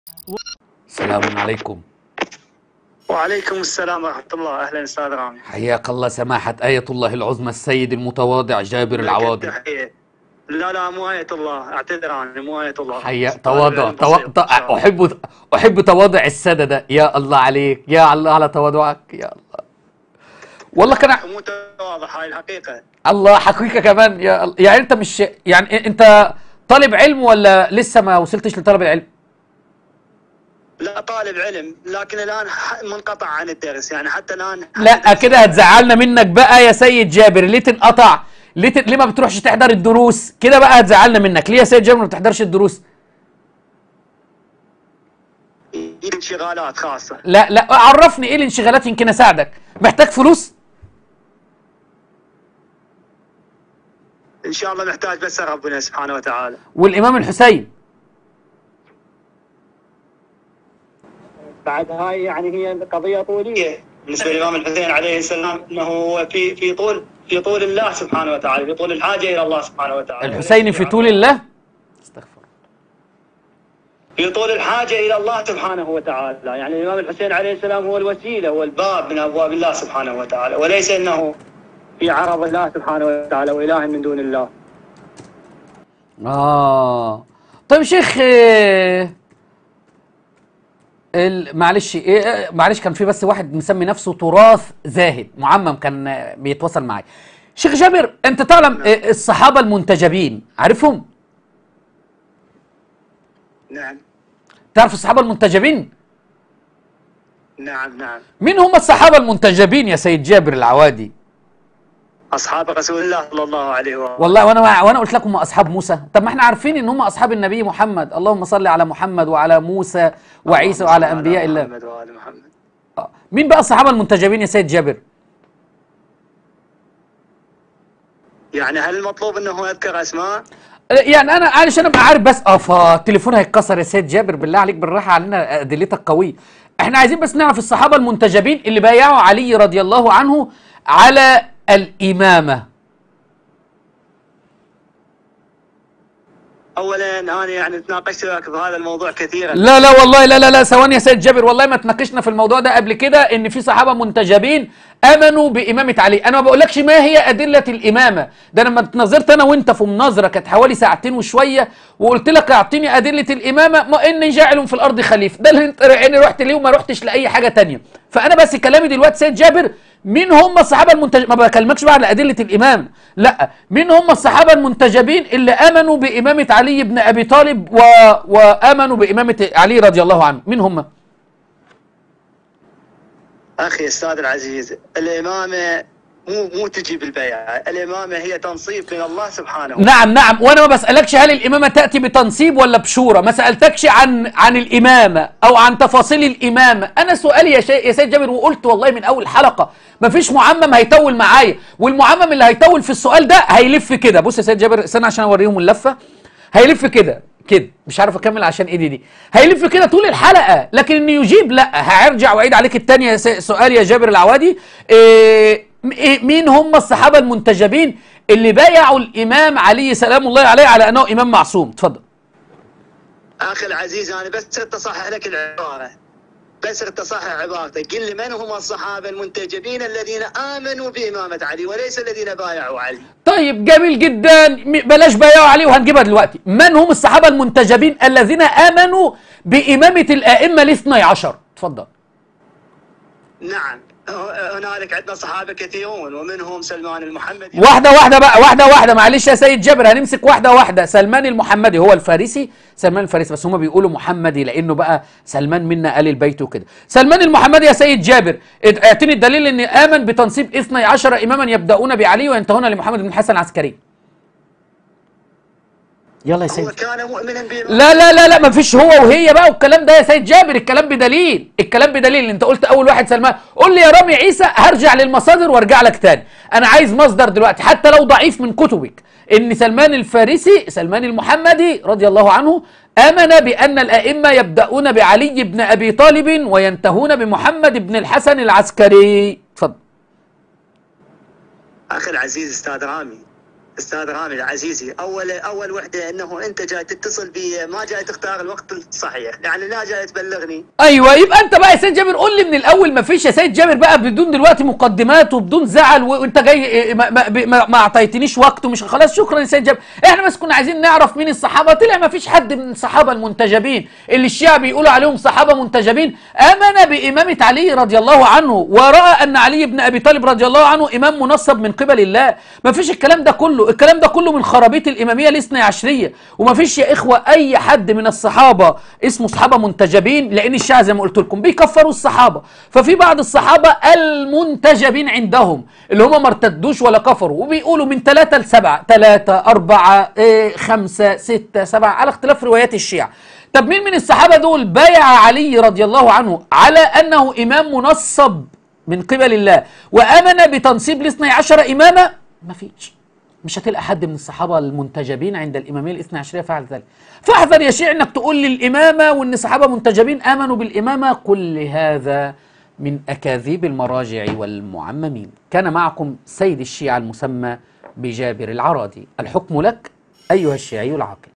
السلام عليكم وعليكم السلام ورحمة الله أهلا أستاذ رامي حياك الله سماحة آية الله العظمى السيد المتواضع جابر العواضي تحية. لا لا مو آية الله أعتذر أنا مو آية الله حيا طالب تواضع علم تو... بسيط ت... إن شاء الله. أحب أحب تواضع السادة ده يا الله عليك يا الله على تواضعك يا الله والله كان مو تواضع هاي الحقيقة الله حقيقة كمان يا الله يعني أنت مش يعني أنت طالب علم ولا لسه ما وصلتش لطلب العلم؟ لا طالب علم لكن الآن ح- منقطع عن الدرس يعني حتى الآن لا كده هتزعلنا منك بقى يا سيد جابر ليه تنقطع ليه ت... ليه ما بتروحش تحضر الدروس كده بقى هتزعلنا منك ليه يا سيد جابر ما بتحضرش الدروس في انشغالات خاصة لا لا عرفني ايه الانشغالات يمكن اساعدك محتاج فلوس إن شاء الله محتاج بس ربنا سبحانه وتعالى والامام الحسين بعد هاي يعني هي قضية طولية بالنسبة للإمام الحسين عليه السلام أنه هو في في طول في طول الله سبحانه وتعالى في طول الحاجة إلى الله سبحانه وتعالى الحسين في طول الله استغفر في طول الحاجة إلى الله سبحانه وتعالى يعني الإمام الحسين عليه السلام هو الوسيلة هو الباب من أبواب الله سبحانه وتعالى وليس أنه في عرض الله سبحانه وتعالى وإله من دون الله اه طيب شيخ آه، ال- معلش إيه آه، معلش كان في بس واحد مسمي نفسه تراث زاهد معمم كان آه، بيتواصل معايا شيخ جابر انت تعلم آه، الصحابه المنتجبين عارفهم نعم تعرف الصحابه المنتجبين نعم نعم مين هم الصحابه المنتجبين يا سيد جابر العوادي أصحاب رسول الله صلى الله عليه وسلم والله وانا وانا قلت لكم هم اصحاب موسى طب ما احنا عارفين ان هم اصحاب النبي محمد اللهم صل على محمد وعلى موسى وعيسى اللهم وعلى صل انبياء الله محمد وآل محمد آه. مين بقى الصحابه المنتجبين يا سيد جابر يعني هل المطلوب أنه أذكر أسماء؟ يعني انا علشان ابقى عارف بس اه التليفون هيتكسر يا سيد جابر بالله عليك بالراحه علينا ادلتك قويه احنا عايزين بس نعرف الصحابه المنتجبين اللي بايعوا علي رضي الله عنه على الامامه أولا أنا يعني تناقشت وياك بهذا الموضوع كثيرا لا لا والله لا لا لا ثواني يا سيد جابر والله ما تناقشنا في الموضوع ده قبل كده ان في صحابه منتجبين امنوا بامامه علي انا ما بقولكش ما هي ادله الامامه ده انا لما اتناظرت انا وانت في مناظره كانت حوالي ساعتين وشويه وقلت لك اعطيني ادله الامامه ما اني جاعل في الارض خليفه ده اللي انت يعني رحت ليه وما رحتش لاي حاجه تانية فانا بس كلامي دلوقتي سيد جابر مين هم الصحابه المنتج ما بكلمكش بقى على ادله الامام لا مين هم الصحابه المنتجبين اللي امنوا بامامه علي بن ابي طالب و... وامنوا بامامه علي رضي الله عنه مين هم أخي أستاذ العزيز الإمامة مو مو تجي بالبيعة الإمامة هي تنصيب من الله سبحانه نعم نعم وانا ما بسالكش هل الامامه تاتي بتنصيب ولا بشورى ما سالتكش عن عن الامامه او عن تفاصيل الامامه انا سؤالي يا, شي... يا سيد جابر وقلت والله من اول حلقه ما فيش معمم هيطول معايا والمعمم اللي هيطول في السؤال ده هيلف كده بص يا سيد جابر استنى عشان اوريهم اللفه هيلف كده كده مش عارف اكمل عشان ايدي دي هيلف كده طول الحلقه لكن انه يجيب لا هرجع واعيد عليك التانية يا س- سؤال يا جابر العوادي إيه م- إيه مين هم الصحابه المنتجبين اللي بايعوا الامام علي سلام الله عليه على انه امام معصوم اتفضل أخي العزيز أنا بس صرت أصحح لك العبارة بس صرت أصحح عبارتك قل لي من هم الصحابة المنتجبين الذين آمنوا بإمامة علي وليس الذين بايعوا علي طيب جميل جدا م- بلاش بايعوا عليه وهنجيبها دلوقتي من هم الصحابه المنتجبين الذين امنوا بامامه الائمه الاثني عشر اتفضل نعم هنالك عندنا صحابة كثيرون ومنهم سلمان المحمدي واحدة واحدة بقى واحدة واحدة معلش يا سيد جابر هنمسك واحدة واحدة سلمان المحمدي هو الفارسي سلمان الفارسي بس هما بيقولوا محمدي لأنه بقى سلمان منا آل البيت وكده سلمان المحمدي يا سيد جابر اد- اعطيني الدليل ان آمن بتنصيب 12 إماما يبدأون بعلي وينتهون لمحمد بن الحسن العسكري يلا يا هو سيد كان مؤمنا بإمامة لا لا لا لا ما فيش هو وهي بقى والكلام ده يا سيد جابر الكلام بدليل الكلام بدليل انت قلت اول واحد سلمان قول لي يا رامي عيسى هرجع للمصادر وارجع لك تاني انا عايز مصدر دلوقتي حتى لو ضعيف من كتبك ان سلمان الفارسي سلمان المحمدي رضي الله عنه امن بان الائمه يبداون بعلي بن ابي طالب وينتهون بمحمد بن الحسن العسكري اتفضل أخي العزيز أستاذ رامي استاذ رامي العزيزي اول اول وحده انه انت جاي تتصل بي ما جاي تختار الوقت الصحيح يعني لا جاي تبلغني ايوه يبقى انت بقى يا سيد جابر قول لي من الاول ما فيش يا سيد جابر بقى بدون دلوقتي مقدمات وبدون زعل و- وانت جاي ما, ما, ما, ما اعطيتنيش وقت ومش خلاص شكرا يا سيد جابر احنا بس كنا عايزين نعرف مين الصحابه طلع ما فيش حد من الصحابه المنتجبين اللي الشيعة بيقولوا عليهم صحابه منتجبين امن بامامه علي رضي الله عنه وراى ان علي بن ابي طالب رضي الله عنه امام منصب من قبل الله ما فيش الكلام ده كله الكلام ده كله من خرابيط الاماميه الاثني عشريه وما فيش يا اخوه اي حد من الصحابه اسمه صحابه منتجبين لان الشيعة زي ما قلت لكم بيكفروا الصحابه ففي بعض الصحابه المنتجبين عندهم اللي هم ما ارتدوش ولا كفروا وبيقولوا من ثلاثة لسبعة ثلاثة أربعة إيه خمسة ستة سبعة على اختلاف روايات الشيعة طب مين من الصحابة دول بايع علي رضي الله عنه على أنه إمام منصب من قبل الله وآمن بتنصيب الاثني عشر إماما مفيش مش هتلقى حد من الصحابة المنتجبين عند الإمامية الاثنى عشرية فعل ذلك فاحذر يا شيعي انك تقول لي الإمامة وان الصحابة منتجبين آمنوا بالإمامة كل هذا من أكاذيب المراجع والمعممين كان معكم سيد الشيعة المسمى بجابر العرادي الحكم لك أيها الشيعي العاقل